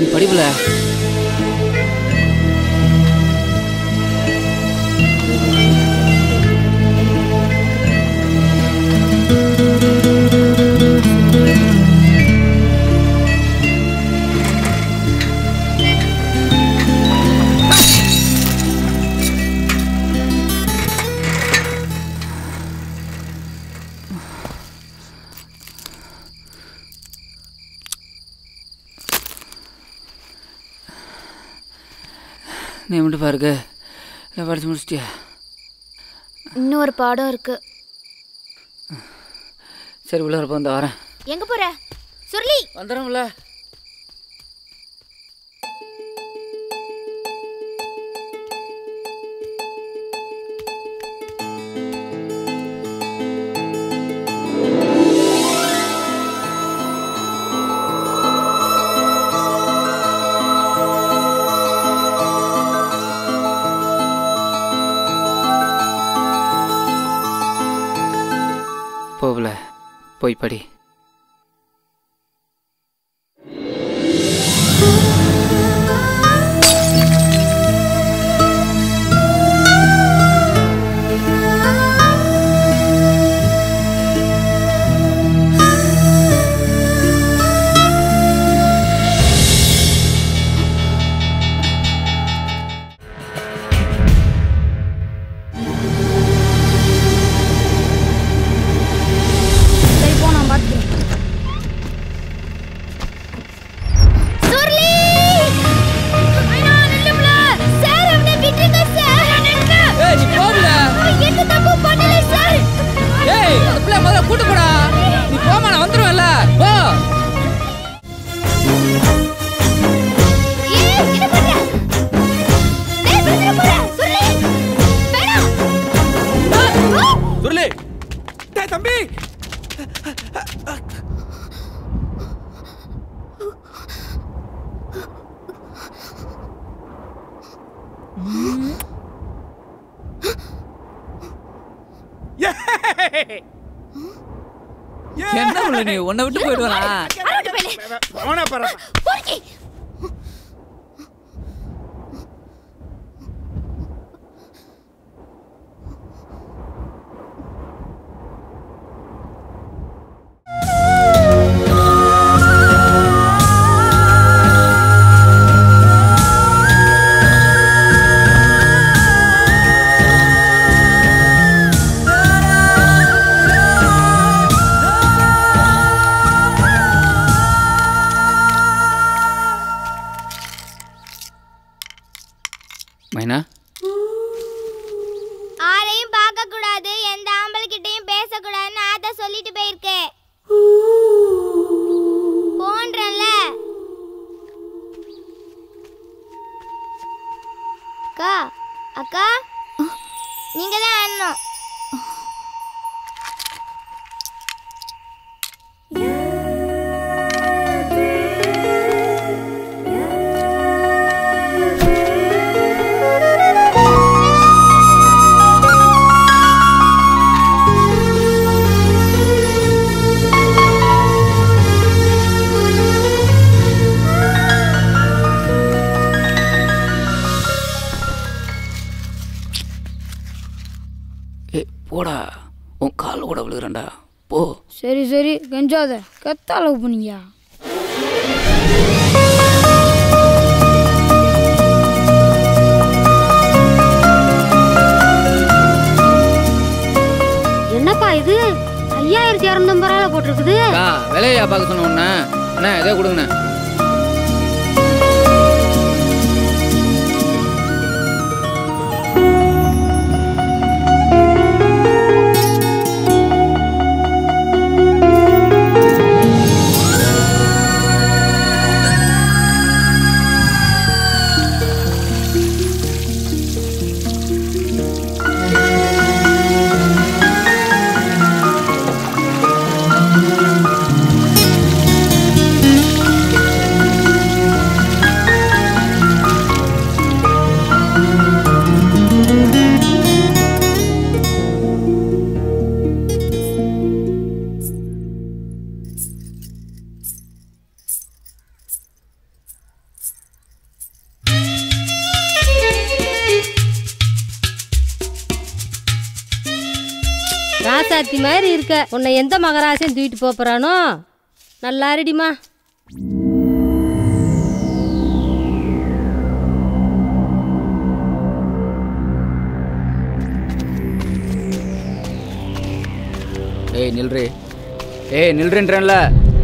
நீ படிப்புல நீ மட்டும் பாருங்க நான் படிச்சு முடிச்சிட்டியா இன்னொரு பாடம் இருக்கு சரி உள்ள இருப்போம் இந்த வரேன் எங்க போற சுருளி வந்துடும்ல போகல போய் படி சரி போ நான் பாத்துக்கிறேன் சுருளி ஐயா நில்லும்ல சார் அவனை விட்டுருங்க சார் நில்லுங்க ஏய் நீ போகல அவன் எந்த தப்பு பண்ணல சார் ஏய் அந்த பிள்ளை முதல்ல கூட்டு போடா நீ போமா நான் வந்துருவேன்ல போ ஏய் என்ன பண்ற டேய் விட்டுற போற சுருளி வேணாம் ஆ! சுருளி டேய் தம்பி என்ன உள்ள நீ உன்னை விட்டு போயிடுவானா அரோட்டு போயிலே அவனா பாரு பொறுக்கி மைனா யாரையும் பார்க்க கூடாது எந்த ஆம்பளைகிட்டயும் பேசக்கூடாதுன்னு ஆத்தா சொல்லிட்டு போயிருக்கேன் போன்றேன்ல அக்கா அக்கா நீங்க தான் அண்ணன் ஏய் போடா உன் கால் கூட விழுகிறேன்டா போ சரி சரி கெஞ்சாத கத்த அளவு பண்ணியா என்னப்பா இது ஐயாயிரத்தி இரநூத்தம்பது ரூபாய் போட்டிருக்குது அக்கா விலையா பார்க்க சொன்ன உன்ன அண்ணா இதே கொடுங்கண்ணே ஆ ராசாத்தி மாதிரி இருக்க உன்னை எந்த மகராசையும் தூக்கிட்டு போப் போறானோ நல்லா இருடிமா ஏய் நில்றி ஏய் நில்றேன்றேன்ல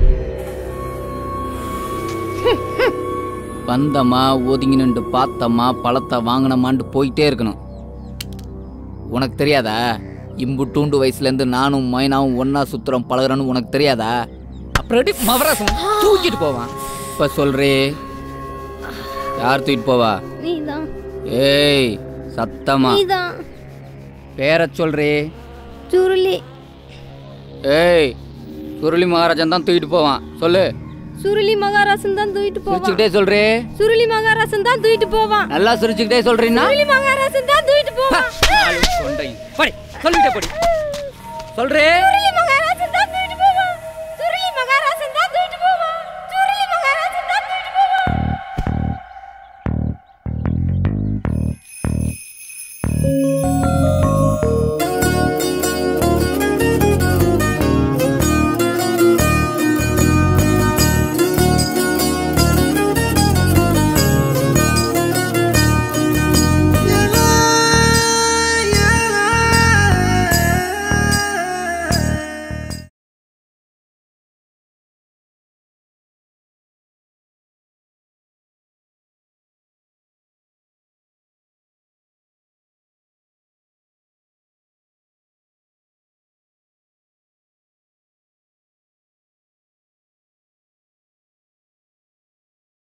வந்தம்மா ஒதுங்கி நின்று பார்த்தம்மா பழத்தை வாங்கினமான்ட்டு போயிட்டே இருக்கணும் உனக்கு தெரியாதா இம்புட்டூண்டு வயசுலேருந்து நானும் மைனாவும் ஒன்றா சுத்துறோம் பழகுறோன்னு உனக்கு தெரியாதா அப்புறம் எப்படி மவராசம் தூக்கிட்டு போவான் இப்போ சொல்றே யார் தூக்கிட்டு போவா நீதான் ஏய் சத்தமா நீதான் பேரை சொல்றே சுருளி ஏய் சுருளி மகாராஜன் தான் தூக்கிட்டு போவான் சொல்லு சுருளி மகாராசன் தான் தூக்கிட்டு போவான் சிரிச்சுக்கிட்டே சொல்றே சுருளி மகாராசன் தான் தூக்கிட்டு போவான் நல்லா சிரிச்சுக்கிட்டே சொல்றீன்னா சுருளி மகாராசன் தான் தூக்கிட்டு போவான் சொல்லிட்டே போடி சொல்றே